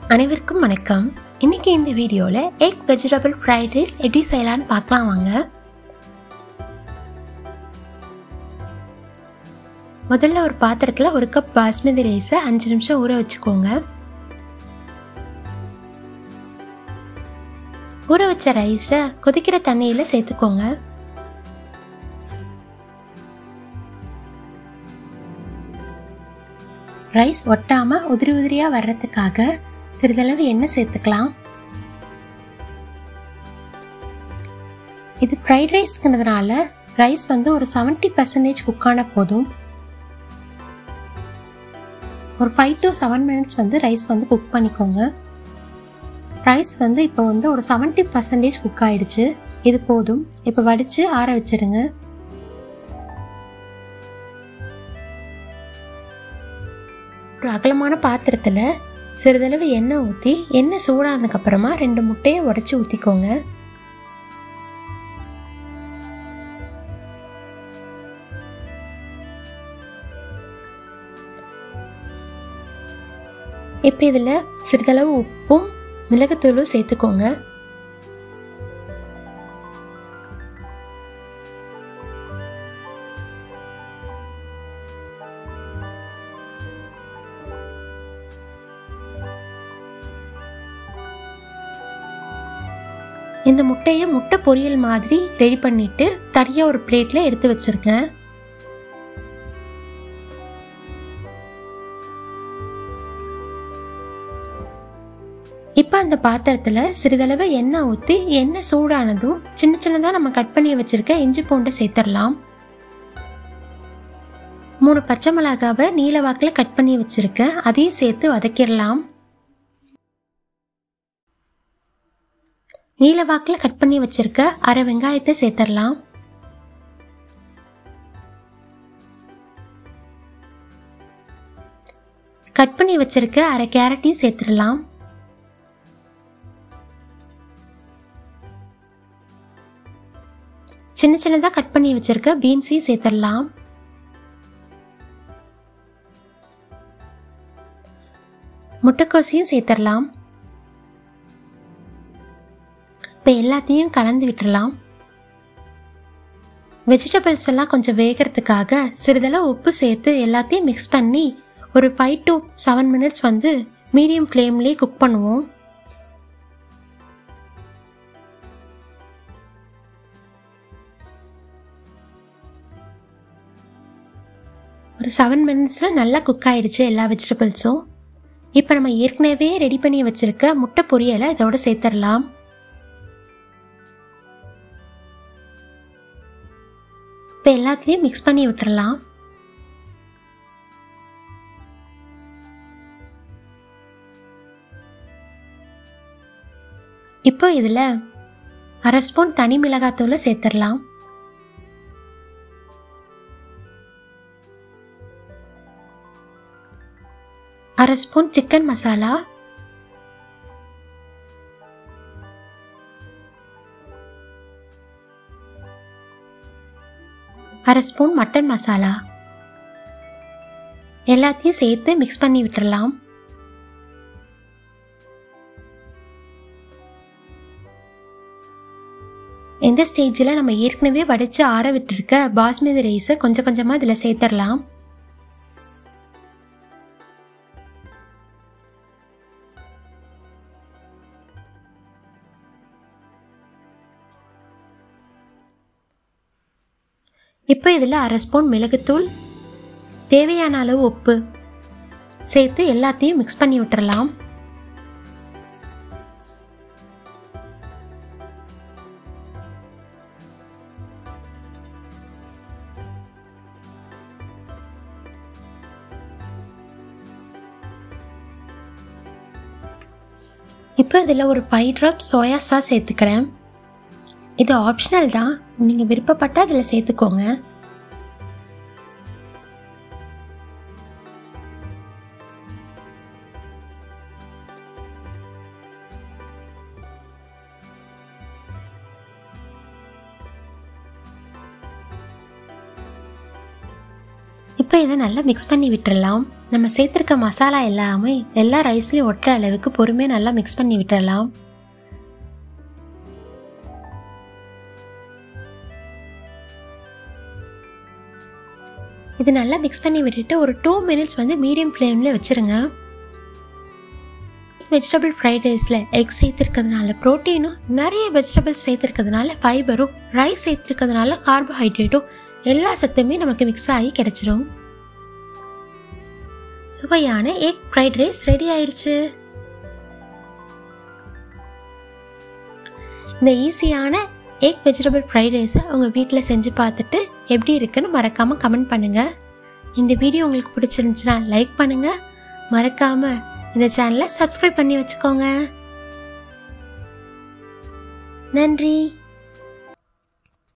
அனைவருக்கும் வணக்கம் இன்னைக்கு இந்த வீடியோவில் எக் வெஜிடபிள் ஃப்ரைட் ரைஸ் எப்படி செய்யலான்னு பார்க்கலாம் வாங்க முதல்ல ஒரு பாத்திரத்தில் ஒரு கப் பாஸ்மதி ரைஸை அஞ்சு நிமிஷம் ஊற வச்சுக்கோங்க ஊற வச்ச ரைஸை கொதிக்கிற தண்ணியில் சேர்த்துக்கோங்க ரைஸ் ஒட்டாமல் உதிரி உதிரியாக வர்றதுக்காக சிறிதளவு எண்ணெய் சேர்த்துக்கலாம் இது ஃப்ரைட் ரைஸ்ங்கிறதுனால ரைஸ் வந்து ஒரு செவன்ட்டி பர்சன்டேஜ் குக் ஆன போதும் ஒரு ஃபைவ் டு செவன் மினிட்ஸ் வந்து ரைஸ் வந்து குக் பண்ணிக்கோங்க ரைஸ் வந்து இப்போ வந்து ஒரு செவன்ட்டி பர்சன்டேஜ் குக் ஆயிடுச்சு இது போதும் இப்போ வடித்து ஆற வச்சிடுங்க ஒரு அகலமான பாத்திரத்தில் சிறிதளவு எண்ணெய் ஊற்றி எண்ணெய் சூடானதுக்கப்புறமா ரெண்டு முட்டையை உடச்சி ஊற்றிக்கோங்க இப்போ இதில் சிறிதளவு உப்பும் மிளகுத்தூளும் சேர்த்துக்கோங்க இந்த முட்டையை முட்டை பொரியல் மாதிரி ரெடி பண்ணிட்டு தனியாக ஒரு பிளேட்டில் எடுத்து வச்சிருக்கேன் இப்போ அந்த பாத்திரத்தில் சிறிதளவு எண்ணெய் ஊற்றி எண்ணெய் சூடானதும் சின்ன சின்னதாக நம்ம கட் பண்ணி வச்சுருக்க இஞ்சி பூண்டை சேர்த்துடலாம் மூணு பச்சை மிளகாவை நீல வாக்கில் கட் பண்ணி வச்சுருக்கேன் அதையும் சேர்த்து வதக்கிடலாம் நீல வாக்கில் கட் பண்ணி வச்சிருக்க அரை வெங்காயத்தை சேர்த்துடலாம் கட் பண்ணி வச்சிருக்க அரை கேரட்டையும் சேர்த்துடலாம் சின்ன சின்னதாக கட் பண்ணி வச்சிருக்க பீன்ஸையும் சேர்த்துடலாம் முட்டைக்கோசையும் சேர்த்துடலாம் இப்போ எல்லாத்தையும் கலந்து விட்டுறலாம் வெஜிடபிள்ஸ் எல்லாம் கொஞ்சம் வேகிறதுக்காக சிறிதளவு உப்பு சேர்த்து எல்லாத்தையும் மிக்ஸ் பண்ணி ஒரு ஃபைவ் டு செவன் மினிட்ஸ் வந்து மீடியம் ஃப்ளேம்லேயே குக் பண்ணுவோம் ஒரு செவன் மினிட்ஸில் நல்லா குக் ஆகிடுச்சு எல்லா வெஜிடபிள்ஸும் இப்போ நம்ம ஏற்கனவே ரெடி பண்ணி வச்சுருக்க முட்டை பொரியலை இதோட சேர்த்துடலாம் இப்போ எல்லாத்துலேயும் மிக்ஸ் பண்ணி விட்டுறலாம் இப்போ இதில் அரை ஸ்பூன் தனி மிளகாத்தூளை சேர்த்துடலாம் அரை ஸ்பூன் சிக்கன் மசாலா அரை ஸ்பூன் மட்டன் மசாலா எல்லாத்தையும் சேர்த்து மிக்ஸ் பண்ணி விட்டுறலாம் எந்த ஸ்டேஜில் நம்ம ஏற்கனவே வடித்து ஆற விட்டுருக்க பாஸ்மதி ரைஸை கொஞ்சம் கொஞ்சமாக இதில் சேர்த்துடலாம் இப்போ இதில் அரை ஸ்பூன் மிளகுத்தூள் தேவையான அளவு உப்பு சேர்த்து எல்லாத்தையும் மிக்ஸ் பண்ணி விட்டுறலாம் இப்போ இதில் ஒரு ஃபைவ் ட்ராப் சோயா சாஸ் சேர்த்துக்கிறேன் இது ஆப்ஷனல் தான் நீங்கள் விருப்பப்பட்டால் அதில் சேர்த்துக்கோங்க இப்போ இதை நல்லா மிக்ஸ் பண்ணி விட்டுறலாம் நம்ம சேர்த்துருக்க மசாலா எல்லாமே எல்லா ரைஸ்லையும் ஒட்டுற அளவுக்கு பொறுமையாக நல்லா மிக்ஸ் பண்ணி விட்டுறலாம் இது நல்லா மிக்ஸ் பண்ணி விட்டுட்டு ஒரு டூ மினிட்ஸ் வந்து மீடியம் ஃப்ளேமில் வச்சுருங்க வெஜிடபிள் ஃப்ரைட் ரைஸில் எக் சேர்த்துருக்கிறதுனால ப்ரோட்டீனும் நிறைய வெஜிடபிள்ஸ் சேர்த்துருக்கிறதுனால ஃபைபரும் ரைஸ் சேர்த்துருக்கிறதுனால கார்போஹைட்ரேட்டும் எல்லா சத்துமே நமக்கு மிக்ஸ் ஆகி கிடைச்சிரும் சுவையான எக் ஃப்ரைட் ரைஸ் ரெடி ஆயிடுச்சு இந்த ஈஸியான எக் வெஜிடபிள் ஃப்ரைட் ரைஸை உங்கள் வீட்டில் செஞ்சு பார்த்துட்டு எப்படி இருக்குன்னு மறக்காமல் கமெண்ட் பண்ணுங்கள் இந்த வீடியோ உங்களுக்கு பிடிச்சிருந்துச்சுன்னா லைக் பண்ணுங்கள் மறக்காமல் இந்த சேனலை சப்ஸ்கிரைப் பண்ணி வச்சுக்கோங்க நன்றி